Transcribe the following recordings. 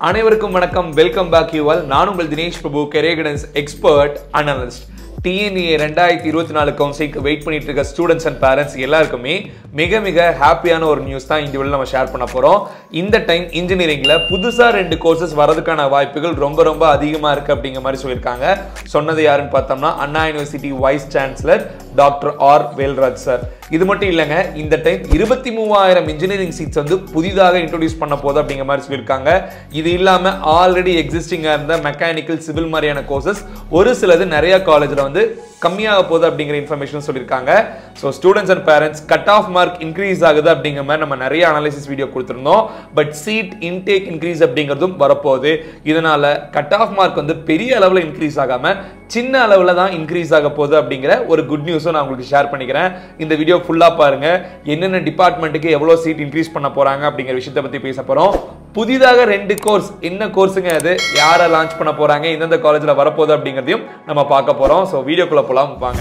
அனைவருக்கும் வணக்கம் welcome back you all நான் உங்கள் Dinesh Prabhu career guidance expert analyst TNEA ரெண்டாயிரத்தி இருபத்தி நாலு கவுன்சிலிங்க்கு வெயிட் பண்ணிட்டு இருக்க ஸ்டூடெண்ட்ஸ் அண்ட் பேரண்ட்ஸ் எல்லாருக்குமே மிக மிக ஹாப்பியான ஒரு நியூஸ் தான் இந்த வீடியோவில் நம்ம ஷேர் பண்ண போகிறோம் இந்த டைம் இன்ஜினியரிங்கில் புதுசாக ரெண்டு கோர்சஸ் வரதுக்கான வாய்ப்புகள் ரொம்ப ரொம்ப அதிகமாக இருக்குது அப்படிங்கிற மாதிரி சொல்லியிருக்காங்க சொன்னது யாருன்னு பார்த்தோம்னா Anna university vice chancellor doctor R Velraj sir இது மட்டும் இல்லைங்க இந்த டைம் இருபத்தி மூவாயிரம் இன்ஜினியரிங் சீட்ஸ் வந்து புதிதாக இன்ட்ரோடியூஸ் பண்ண போகுது அப்படிங்கிற மாதிரி சொல்லியிருக்காங்க இது இல்லாமல் ஆல்ரெடி எக்ஸிஸ்டிங்காக இருந்த மெக்கானிக்கல் சிவில் மாதிரியான கோர்சஸ் ஒரு சிலது நிறைய காலேஜில் வந்து கம்மியாக போகுது அப்படிங்கிற இன்ஃபர்மேஷன் சொல்லியிருக்காங்க so students and parents cut off mark increase ஆகுது அப்படிங்கிற மாதிரி நம்ம நிறைய அனாலிசிஸ் வீடியோ கொடுத்துருந்தோம் பட் சீட் இன்டேக் இன்க்ரீஸ் அப்படிங்கிறதும் வரப்போகுது இதனால கட் ஆஃப் மார்க் வந்து பெரிய அளவில் இன்க்ரீஸ் ஆகாமல் சின்ன அளவில் தான் இன்க்ரீஸ் ஆக போகுது அப்படிங்கிற ஒரு குட் நியூஸும் நான் உங்களுக்கு ஷேர் பண்ணிக்கிறேன் இந்த வீடியோ ஃபுல்லாக பாருங்க என்னென்ன டிபார்ட்மெண்ட்டுக்கு எவ்வளோ சீட் இன்க்ரீஸ் பண்ண போகிறாங்க அப்படிங்கிற விஷயத்தை பற்றி பேச போகிறோம் புதிதாக ரெண்டு கோர்ஸ் என்ன கோர்ஸுங்க அது யாரை லான்ச் பண்ண போகிறாங்க எந்தெந்த காலேஜில் வரப்போகுது அப்படிங்கிறதையும் நம்ம பார்க்க போகிறோம் ஸோ வீடியோக்குள்ளே போகலாம் வாங்க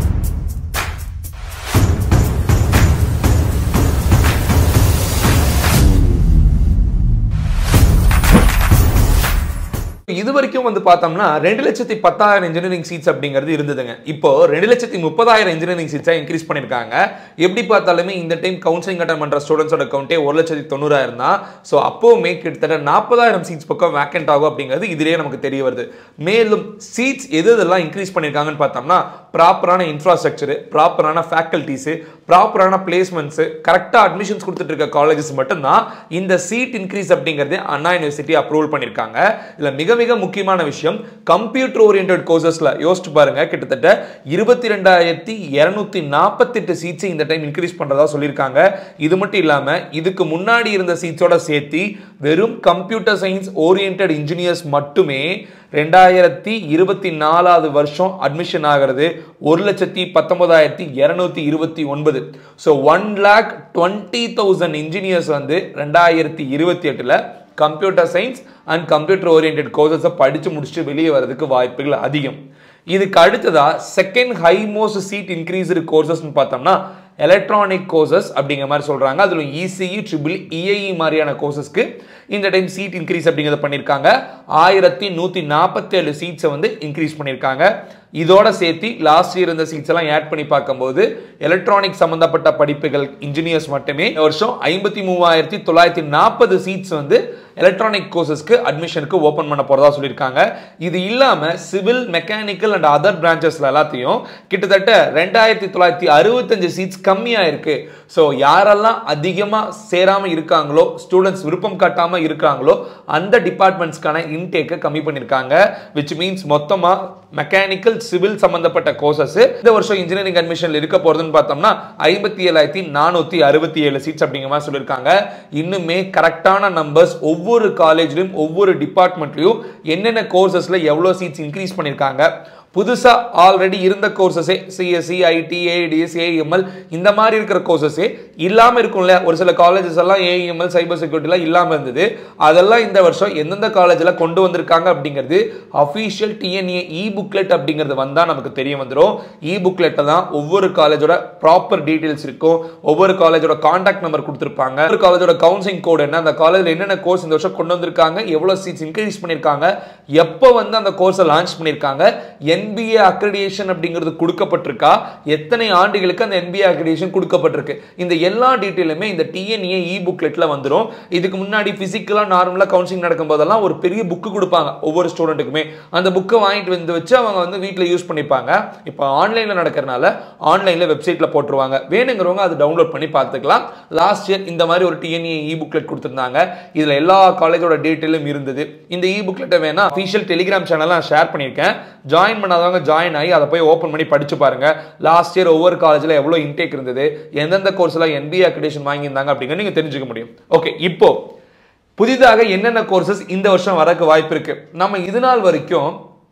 இது வரைக்கும் வந்து பார்த்தோம்னா ரெண்டு லட்சத்தி பத்தாயிரம் இன்ஜினியரிங் சீட்ஸ் அப்படிங்கிறது இருந்ததுங்க இப்போ ரெண்டு லட்சத்தி முப்பதாயிரம் இன்ஜினியரிங் சீட்ஸா இன்க்ரீஸ் பண்ணியிருக்காங்க எப்படி பார்த்தாலுமே இந்த டைம் கவுன்சிலிங் அட்டன் பண்ற ஸ்டூடெண்ட்ஸோட கவுண்டே ஒரு லட்சத்தி தொண்ணூறாயிரம் தான் ஸோ அப்போவுமே கிட்டத்தட்ட நாற்பதாயிரம் சீட்ஸ் பக்கம் வேக்கண்ட் ஆகும் அப்படிங்கிறது இதுலேயே நமக்கு தெரிய வருது மேலும் சீட்ஸ் எது இதெல்லாம் இன்க்ரீஸ் பண்ணியிருக்காங்கன்னு பார்த்தோம்னா ப்ராப்பரான இன்ஃப்ராஸ்ட்ரக்சரு ப்ராப்பரான ஃபேக்கல்ட்டிஸு ப்ராப்பரான பிளேஸ்மெண்ட்ஸு கரெக்டாக அட்மிஷன்ஸ் கொடுத்துட்டு இருக்க காலேஜஸ் மட்டும்தான் இந்த சீட் இன்க்ரீஸ் அப்படிங்கிறது அண்ணா யூனிவர்சிட்டி அப்ரூவல் பண்ணியிருக்காங்க இதில் மிக மிக முக்கியமான விஷயம் கம்ப்யூட்டர் ஓரியன்ட் கோர்சஸில் யோசிச்சு பாருங்க கிட்டத்தட்ட இருபத்தி ரெண்டாயிரத்தி இரநூத்தி நாற்பத்தெட்டு சீட்ஸை இந்த டைம் இன்க்ரீஸ் பண்ணுறதா சொல்லியிருக்காங்க இது மட்டும் இல்லாமல் இதுக்கு முன்னாடி இருந்த சீட்ஸோட சேர்த்து வெறும் கம்ப்யூட்டர் சயின்ஸ் ஓரியன்ட் இன்ஜினியர்ஸ் மட்டுமே ரெண்டாயிரத்தி இருபத்தி நாலாவது வருஷம் அட்மிஷன் ஆகிறது ஒரு லட்சத்தி பத்தொன்பதாயிரத்தி இரநூத்தி இருபத்தி ஒன்பது so one lakh twenty thousand engineers வந்து ரெண்டாயிரத்தி இருபத்தி எட்டில் computer science and computer orient கோர்சஸை படித்து முடிச்சுட்டு வெளியே வர்றதுக்கு வாய்ப்புகள் அதிகம் இதுக்கு அடுத்ததா second high most seat increased கோர்சஸ்னு பார்த்தோம்னா எலக்ட்ரானிக் கோர்சஸ் அப்படிங்கிற மாதிரி சொல்கிறாங்க அதில் இசிஇ ட்ரிபிள் இஐஇ மாதிரியான கோர்சஸ்க்கு இந்த டைம் சீட் இன்க்ரீஸ் அப்படிங்கிறத பண்ணியிருக்காங்க ஆயிரத்தி நூற்றி நாற்பத்தேழு சீட்ஸை வந்து இன்க்ரீஸ் பண்ணியிருக்காங்க இதோட சேர்த்து லாஸ்ட் இயர் இருந்த சீட்ஸ் எல்லாம் ஆட் பண்ணி பார்க்கும்போது எலக்ட்ரானிக் சம்பந்தப்பட்ட படிப்புகள் இன்ஜினியர்ஸ் மட்டுமே இந்த வருஷம் ஐம்பத்தி மூவாயிரத்தி தொள்ளாயிரத்தி நாற்பது சீட்ஸ் வந்து எலக்ட்ரானிக் கோர்சஸ்க்கு அட்மிஷனுக்கு ஓப்பன் பண்ண போறதா சொல்லியிருக்காங்க இது இல்லாம சிவில் மெக்கானிக்கல் அண்ட் அதர் பிரான்ச்சஸ்ல எல்லாத்தையும் கிட்டத்தட்ட ரெண்டாயிரத்தி தொள்ளாயிரத்தி அறுபத்தஞ்சு சீட்ஸ் கம்மியா இருக்கு ஸோ யாரெல்லாம் அதிகமா சேராம இருக்காங்களோ ஸ்டூடெண்ட்ஸ் விருப்பம் காட்டாம இருக்காங்களோ அந்த டிபார்ட்மெண்ட்ஸ்க்கான இன்டேக்கை கம்மி பண்ணியிருக்காங்க விச் மீன்ஸ் மொத்தமா மெக்கானிக்கல் சிவில் சம்பந்தப்பட்ட கோர்சஸ் இந்த வருஷம் இன்ஜினியரிங் அட்மிஷன்ல இருக்க போறதுன்னு பார்த்தோம்னா ஐம்பத்தி ஏழாயிரத்தி நானூத்தி அறுபத்தி ஏழு சீட்ஸ் அப்படிங்கிற மாதிரி சொல்லியிருக்காங்க இன்னுமே கரெக்டான நம்பர்ஸ் ஒவ்வொரு காலேஜ்லயும் ஒவ்வொரு டிபார்ட்மெண்ட்லயும் என்னென்ன கோர்சஸ்ல எவ்வளவு சீட்ஸ் இன்க்ரீஸ் பண்ணியிருக்காங்க புதுசா ஆல்ரெடி இருந்த கோர்சஸே சிஎஸ்சி ஐடி ஏடிஎஸ் ஏஎம்எல் இந்த மாதிரி இருக்கிற கோர்சஸே இல்லாம இருக்கும்ல ஒரு சில காலேஜஸ் எல்லாம் ஏஎம்எல் சைபர் செக்யூரிட்டிலாம் இல்லாம இருந்தது அதெல்லாம் இந்த வருஷம் எந்தெந்த காலேஜில் கொண்டு வந்திருக்காங்க அப்படிங்கிறது அஃபீஷியல் டிஎன்ஏ இ புக்லெட் அப்படிங்கிறது வந்தா நமக்கு தெரிய வந்துடும் இ புக்லெட்டை தான் ஒவ்வொரு காலேஜோட ப்ராப்பர் டீடைல்ஸ் இருக்கும் ஒவ்வொரு காலேஜோட கான்டாக்ட் நம்பர் கொடுத்துருப்பாங்க ஒரு காலேஜோட கவுன்சிலிங் கோட் என்ன அந்த காலேஜில் என்னென்ன கோர்ஸ் இந்த வருஷம் கொண்டு வந்திருக்காங்க எவ்வளோ சீட்ஸ் இன்க்ரீஸ் பண்ணியிருக்காங்க எப்போ வந்து அந்த கோர்ஸை லான்ச் பண்ணியிருக்காங்க என்பிஏ அக்ரிடியேஷன் அப்படிங்கிறது கொடுக்கப்பட்டிருக்கா எத்தனை ஆண்டுகளுக்கு அந்த என்பிஏ அக்ரிடியேஷன் கொடுக்கப்பட்டிருக்கு இந்த எல்லா டீட்டெயிலுமே இந்த டிஎன்ஏ இ புக்லெட்ல வந்துடும் இதுக்கு முன்னாடி பிசிக்கலா நார்மலா கவுன்சிலிங் நடக்கும் போதெல்லாம் ஒரு பெரிய புக்கு கொடுப்பாங்க ஒவ்வொரு ஸ்டூடெண்ட்டுக்குமே அந்த புக்கை வாங்கிட்டு வந்து வச்சு அவங்க வந்து வீட்டில் யூஸ் பண்ணிப்பாங்க இப்போ ஆன்லைன்ல நடக்கிறனால ஆன்லைன்ல வெப்சைட்ல போட்டுருவாங்க வேணுங்கிறவங்க அதை டவுன்லோட் பண்ணி பார்த்துக்கலாம் லாஸ்ட் இயர் இந்த மாதிரி ஒரு டிஎன்ஏ இ புக்லெட் கொடுத்துருந்தாங்க இதுல எல்லா காலேஜோட டீட்டெயிலும் இருந்தது இந்த இ புக்லெட்டை வேணா அஃபீஷியல் டெலிகிராம் சேனல் நான் ஷேர் பண்ணியிருக்கேன் ஜாயின் பண்ணாதவங்க ஜாயின் ஆகி அதை போய் ஓப்பன் பண்ணி படிச்சு பாருங்க லாஸ்ட் இயர் ஒவ்வொரு காலேஜில் எவ்வளோ இன்டேக் இருந்தது எந்தெந்த கோர்ஸ்லாம் என்பிஏ அக்ரிடேஷன் வாங்கியிருந்தாங்க அப்படிங்கிறது நீங்கள் தெரிஞ்சுக்க முடியும் ஓகே இப்போ புதிதாக என்னென்ன கோர்சஸ் இந்த வருஷம் வரக்கு வாய்ப்பு இருக்கு நம்ம இது நாள் வரைக்கும்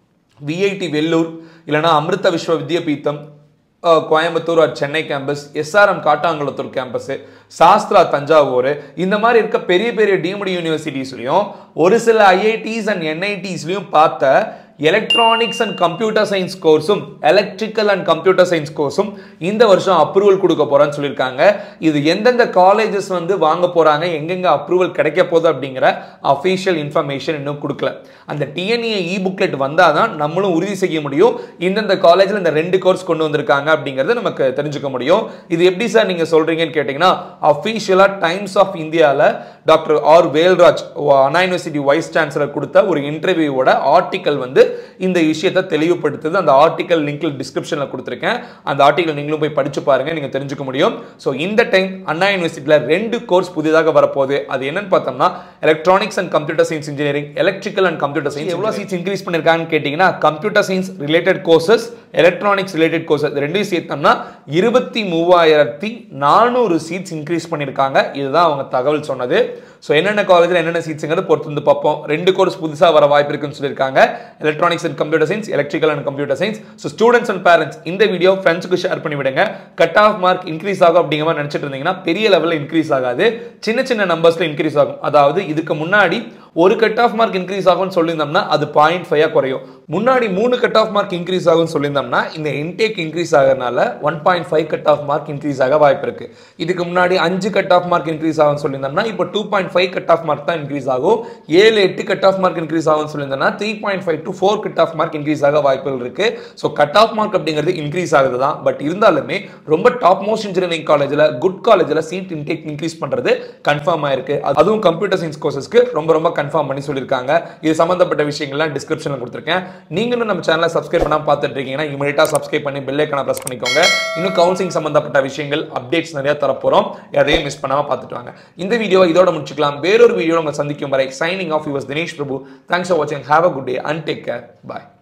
விஐடி வெள்ளூர் இல்லைனா Amrita Vishwa Vidyapeetham Coimbatore or Chennai campus SRM Kattankulathur campus Sastra Thanjavur இந்த மாதிரி இருக்க பெரிய பெரிய டீம்டு யூனிவர்சிட்டிஸ்லையும் ஒரு சில ஐஐடிஸ் அண்ட் என்ஐடிஸ்லையும் பார்த்த எலக்ட்ரானிக்ஸ் அண்ட் கம்ப்யூட்டர் சயின்ஸ் கோர்ஸும் எலக்ட்ரிக்கல் அண்ட் கம்ப்யூட்டர் சயின்ஸ் கோர்ஸும் இந்த வருஷம் அப்ரூவல் கொடுக்க போறேன்னு சொல்லியிருக்காங்க இது எந்தெந்த காலேஜஸ் வந்து வாங்க போறாங்க எங்கெங்க அப்ரூவல் கிடைக்க போகுது அப்படிங்கிற அஃபீஷியல் இன்ஃபர்மேஷன் இன்னும் கொடுக்கல அந்த டிஎன்ஏ இ புக்லெட் வந்தால் தான் நம்மளும் உறுதி செய்ய முடியும் இந்தந்த காலேஜில் இந்த ரெண்டு கோர்ஸ் கொண்டு வந்திருக்காங்க அப்படிங்கிறது நமக்கு தெரிஞ்சுக்க முடியும் இது எப்படி சார் நீங்கள் சொல்றீங்கன்னு கேட்டிங்கன்னா அஃபீஷியலாக டைம்ஸ் ஆஃப் இந்தியாவில் doctor R Velraj Anna university vice chancellor கொடுத்த ஒரு இன்டர்வியூவோட ஆர்டிக்கல் வந்து இந்த விஷயத்தை தெளிவுபடுத்துது அந்த ஆர்டிக்கல் லிங்க்ல டிஸ்கிரிப்ஷனில் கொடுத்துருக்கேன் அந்த ஆர்டிக்கல் நீங்களும் போய் படிச்சு பாருங்க நீங்க தெரிஞ்சுக்க முடியும் ஸோ இந்த டைம் அண்ணா யூனிவர்சிட்டியில் ரெண்டு கோர்ஸ் புதிதாக வரப்போகுது அது என்னன்னு பார்த்தோம்னா electronics and computer science engineering electrical and computer science எவ்வளோ சீட்ஸ் இன்க்ரீஸ் பண்ணிருக்காங்கன்னு கேட்டிங்கன்னா computer science related courses electronics related courses ரெண்டையும் சேர்த்தோம்னா இருபத்தி மூவாயிரத்தி நானூறு சீட்ஸ் இன்க்ரீஸ் பண்ணியிருக்காங்க இதுதான் அவங்க தகவல் சொன்னது ஸோ என்னென்ன காலேஜில் என்னென்ன சீட்ஸுங்கிறது பொறுத்து வந்து பார்ப்போம் ரெண்டு கோர்ஸ் புதுசாக வர வாய்ப்பு இருக்குன்னு சொல்லியிருக்காங்க electronics and computer science electrical and computer science so students and parents இந்த வீடியோ ஃப்ரெண்ட்ஸுக்கு ஷேர் பண்ணி விடுங்க கட் ஆஃப் மார்க் இன்க்ரீஸ் ஆகும் அப்படிங்கிற மாதிரி நினச்சிட்டு இருந்தீங்கன்னா பெரிய லெவலில் இன்க்ரீஸ் ஆகாது சின்ன சின்ன நம்பர்ஸில் இன்க்ரீஸ் ஆகும் அதாவது இதுக்கு முன்னாடி ஒரு கட் ஆஃப் மார்க் இன்க்ரீஸ் ஆகும்னு சொல்லியிருந்தோம்னா அது பாயிண்ட் ஃபைவாக குறையும் முன்னாடி மூணு கட் ஆஃப் மார்க் இன்க்ரீஸ் ஆகும்னு சொல்லியிருந்தோம்னா இந்த இன்டேக் இன்க்ரீஸ் ஆகிறதுனால one point five cut off mark increase ஆக வாய்ப்பு இருக்கு இதுக்கு முன்னாடி அஞ்சு கட் ஆஃப் மார்க் இன்க்ரீஸ் ஆகும்னு சொல்லியிருந்தோம்னா இப்போ two point five cut off mark தான் இன்க்ரீஸ் ஆகும் ஏழு எட்டு கட் ஆஃப் மார்க் இன்க்ரீஸ் ஆகும்னு சொல்லியிருந்தோம்னா three point five to four cut off mark increase ஆக வாய்ப்புகள் இருக்கு ஸோ கட் ஆஃப் மார்க் அப்படிங்கிறது இன்க்ரீஸ் ஆகுது தான் பட் இருந்தாலுமே ரொம்ப டாப் மோஸ்ட் இன்ஜினியரிங் காலேஜில் குட் காலேஜில் சீட் இன்டேக் இன்க்ரீஸ் பண்ணுறது கன்ஃபார்ம் ஆயிருக்கு அதுவும் கம்ப்யூட்டர் சயின்ஸ் கோர்சஸ்க்கு ரொம்ப ரொம்ப கன்ஃபார்ம் பண்ணி சொல்லியிருக்காங்க இது சம்பந்தப்பட்ட விஷயங்கள்லாம் டிஸ்கிரிப்ஷனில் கொடுத்துருக்கேன் நீங்களும் நம்ம சேனலை சப்ஸ்கிரைப் பண்ணாமல் பார்த்துட்டு இருக்கீங்கன்னா இமீடியட்டாக சப்ஸ்கிரைப் பண்ணி பெல் ஐக்கனை ப்ரெஸ் பண்ணிக்கோங்க இன்னும் கவுன்சிலிங் சம்பந்தப்பட்ட விஷயங்கள் அப்டேட்ஸ் நிறைய தரப்போகிறோம் எதையும் மிஸ் பண்ணாமல் பார்த்துட்டு வாங்க இந்த வீடியோவை இதோட முடிச்சுக்கலாம் வேறொரு வீடியோ உங்களை சந்திக்கும் வரை signing off yours Dinesh Prabhu thanks for வாட்சிங் have a good day and take care bye